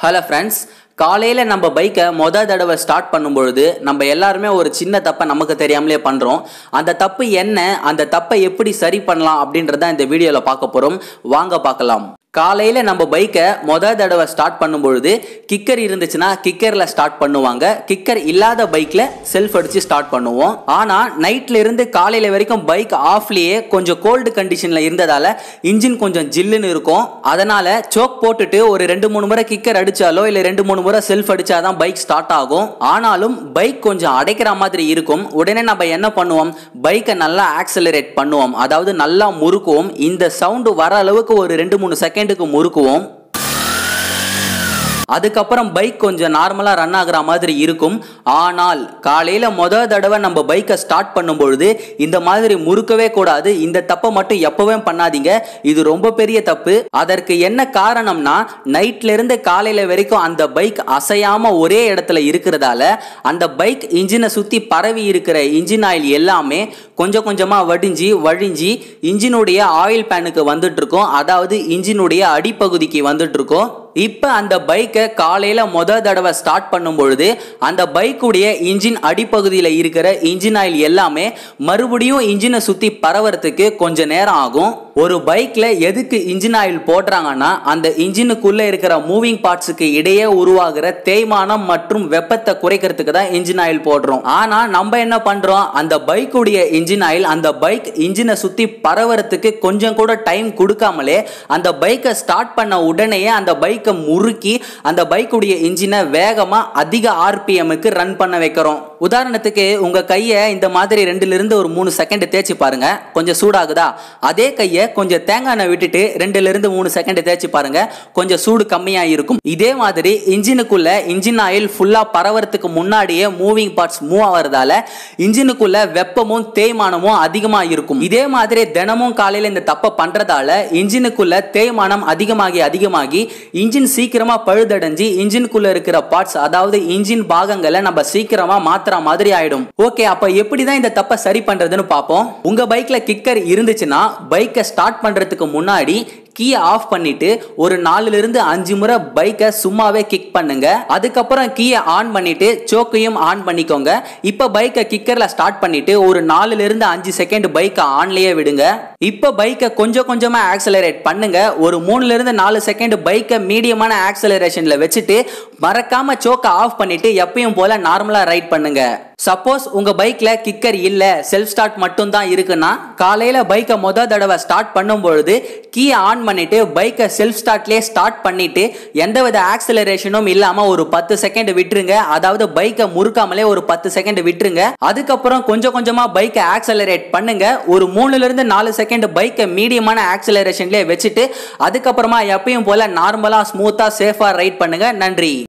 hello friends காலையில் நம்ம பைக்கை மொதல் தடவை ஸ்டார்ட் பண்ணும்பொழுது நம்ம எல்லாருமே ஒரு சின்ன தப்பை நமக்கு தெரியாமலே பண்ணுறோம் அந்த தப்பு என்ன அந்த தப்பை எப்படி சரி பண்ணலாம் அப்படின்றத இந்த வீடியோவில் பார்க்க போகிறோம் வாங்க பார்க்கலாம் காலையில் நம்ம பைக்கை மொதல் தடவை ஸ்டார்ட் பண்ணும்பொழுது கிக்கர் இருந்துச்சுன்னா கிக்கரில் ஸ்டார்ட் பண்ணுவாங்க கிக்கர் இல்லாத பைக்கில் செல்ஃப் அடித்து ஸ்டார்ட் பண்ணுவோம் ஆனால் நைட்ல இருந்து காலையில் வரைக்கும் பைக் ஆஃப்லேயே கொஞ்சம் கோல்டு கண்டிஷனில் இருந்ததால் இன்ஜின் கொஞ்சம் ஜில்லுன்னு இருக்கும் அதனால் சோக் போட்டுட்டு ஒரு ரெண்டு மூணு முறை கிக்கர் அடித்தாலோ இல்லை ரெண்டு மூணு முறை செல்ஃப் அடித்தாதான் பைக் ஸ்டார்ட் ஆகும் ஆனாலும் பைக் கொஞ்சம் அடைக்கிற மாதிரி இருக்கும் உடனே நம்ம என்ன பண்ணுவோம் பைக்கை நல்லா ஆக்சலரேட் பண்ணுவோம் அதாவது நல்லா முறுக்குவோம் இந்த சவுண்டு வர அளவுக்கு ஒரு ரெண்டு மூணு செகண்டுக்கு முறுக்குவோம் அதுக்கப்புறம் பைக் கொஞ்சம் நார்மலாக ரன் ஆகுற மாதிரி இருக்கும் ஆனால் காலையில் மொதல் தடவை நம்ம பைக்கை ஸ்டார்ட் பண்ணும்பொழுது இந்த மாதிரி முறுக்கவே கூடாது இந்த தப்பை மட்டும் எப்பவே பண்ணாதீங்க இது ரொம்ப பெரிய தப்பு அதற்கு என்ன காரணம்னா நைட்ல இருந்து காலையில் வரைக்கும் அந்த பைக் அசையாம ஒரே இடத்துல இருக்கிறதால அந்த பைக் இன்ஜினை சுற்றி பரவி இருக்கிற இன்ஜின் ஆயில் எல்லாமே கொஞ்சம் கொஞ்சமாக வடிஞ்சு வழிஞ்சி இன்ஜினுடைய ஆயில் பேனுக்கு வந்துட்டு இருக்கும் அதாவது இன்ஜினுடைய அடிப்பகுதிக்கு வந்துட்டு இருக்கும் இப்போ அந்த பைக்கை காலையில் மொதல் தடவை ஸ்டார்ட் பண்ணும் பொழுது அந்த பைக்குடைய இன்ஜின் அடிப்பகுதியில் இருக்கிற இன்ஜின் ஆயில் எல்லாமே மறுபடியும் இன்ஜினை சுற்றி பரவறதுக்கு கொஞ்சம் நேரம் ஆகும் ஒரு பைக்கில் எதுக்கு இன்ஜின் ஆயில் போடுறாங்கன்னா அந்த இன்ஜினுக்குள்ளே இருக்கிற மூவிங் பார்ட்ஸுக்கு இடையே உருவாகிற தேய்மானம் மற்றும் வெப்பத்தை குறைக்கிறதுக்கு தான் இன்ஜின் ஆயில் போடுறோம் ஆனால் நம்ம என்ன பண்ணுறோம் அந்த பைக்குடைய இன்ஜின் ஆயில் அந்த பைக் இன்ஜினை சுற்றி பரவறதுக்கு கொஞ்சம் கூட டைம் கொடுக்காமலே அந்த பைக்கை ஸ்டார்ட் பண்ண உடனேயே அந்த பைக்கை முறுக்கி அந்த பைக்குடைய இன்ஜினை வேகமாக அதிக ஆர்பிஎம்முக்கு ரன் பண்ண வைக்கிறோம் உதாரணத்துக்கு உங்கள் கையை இந்த மாதிரி ரெண்டுலேருந்து ஒரு மூணு செகண்ட் தேய்ச்சி பாருங்க கொஞ்சம் சூடாகுதா அதே கையை கொஞ்சம் தேங்காய் எண்ணெய் விட்டுட்டு ரெண்டுலேருந்து மூணு செகண்ட் தேய்ச்சி பாருங்க கொஞ்சம் சூடு கம்மியாக இருக்கும் இதே மாதிரி இன்ஜினுக்குள்ள இன்ஜின் ஆயில் ஃபுல்லாக பரவறதுக்கு முன்னாடியே மூவிங் பார்ட்ஸ் மூவ் ஆகிறதால இன்ஜினுக்குள்ள வெப்பமும் தேய்மானமும் அதிகமாக இருக்கும் இதே மாதிரி தினமும் காலையில் இந்த தப்பை பண்ணுறதால இன்ஜினுக்குள்ள தேய்மானம் அதிகமாகி அதிகமாகி இன்ஜின் சீக்கிரமா பழுதடைஞ்சு இன்ஜினுக்குள்ள இருக்கிற பார்ட்ஸ் அதாவது இன்ஜின் பாகங்களை நம்ம சீக்கிரமா மாத்துற மாதிரி ஆயிடும் ஓகே அப்ப எப்படி தான் இந்த தப்பை சரி பண்றதுன்னு பார்ப்போம் உங்க பைக்ல கிக்கர் இருந்துச்சுன்னா பைக்கை ஸ்டார்ட் பண்றதுக்கு முன்னாடி கீயை ஆஃப் பண்ணிட்டு ஒரு நாலுல இருந்து அஞ்சு முறை பைக்கை சும்மாவே கிக் பண்ணுங்க அதுக்கப்புறம் கீயை ஆன் பண்ணிட்டு சோக்கையும் ஆன் பண்ணிக்கோங்க இப்போ பைக்கை கிக்கர்ல ஸ்டார்ட் பண்ணிட்டு ஒரு நாலுல இருந்து அஞ்சு செகண்ட் பைக்கை ஆன்லயே விடுங்க இப்போ பைக்கை கொஞ்சம் கொஞ்சமா ஆக்சலரேட் பண்ணுங்க ஒரு மூணுல இருந்து நாலு செகண்ட் பைக்கை மீடியமான ஆக்சலரேஷன்ல வச்சுட்டு மறக்காம சோக்கை ஆஃப் பண்ணிட்டு எப்பயும் போல நார்மலா ரைட் பண்ணுங்க சப்போஸ் உங்க பைக்ல கிக்கர் இல்ல செல்ஃப் ஸ்டார்ட் மட்டும் தான் இருக்குன்னா காலையில பைக்கை முத தடவை ஸ்டார்ட் பண்ணும் பொழுது கீ ஆன் பண்ணிட்டு பைக்கை செல்ஃப் ஸ்டார்ட்லயே ஸ்டார்ட் பண்ணிட்டு எந்தவித ஆக்சலரேஷனும் இல்லாம ஒரு பத்து செகண்ட் விட்டுருங்க அதாவது பைக்கை முறுக்காமலே ஒரு பத்து செகண்ட் விட்டுருங்க அதுக்கப்புறம் கொஞ்சம் கொஞ்சமா பைக்கை ஆக்சலரேட் பண்ணுங்க ஒரு மூணுல இருந்து நாலு செகண்ட் பைக்கை மீடியமான ஆக்சலரேஷன்லயே வச்சுட்டு அதுக்கப்புறமா எப்பயும் போல நார்மலா ஸ்மூத்தா சேஃபா ரைட் பண்ணுங்க நன்றி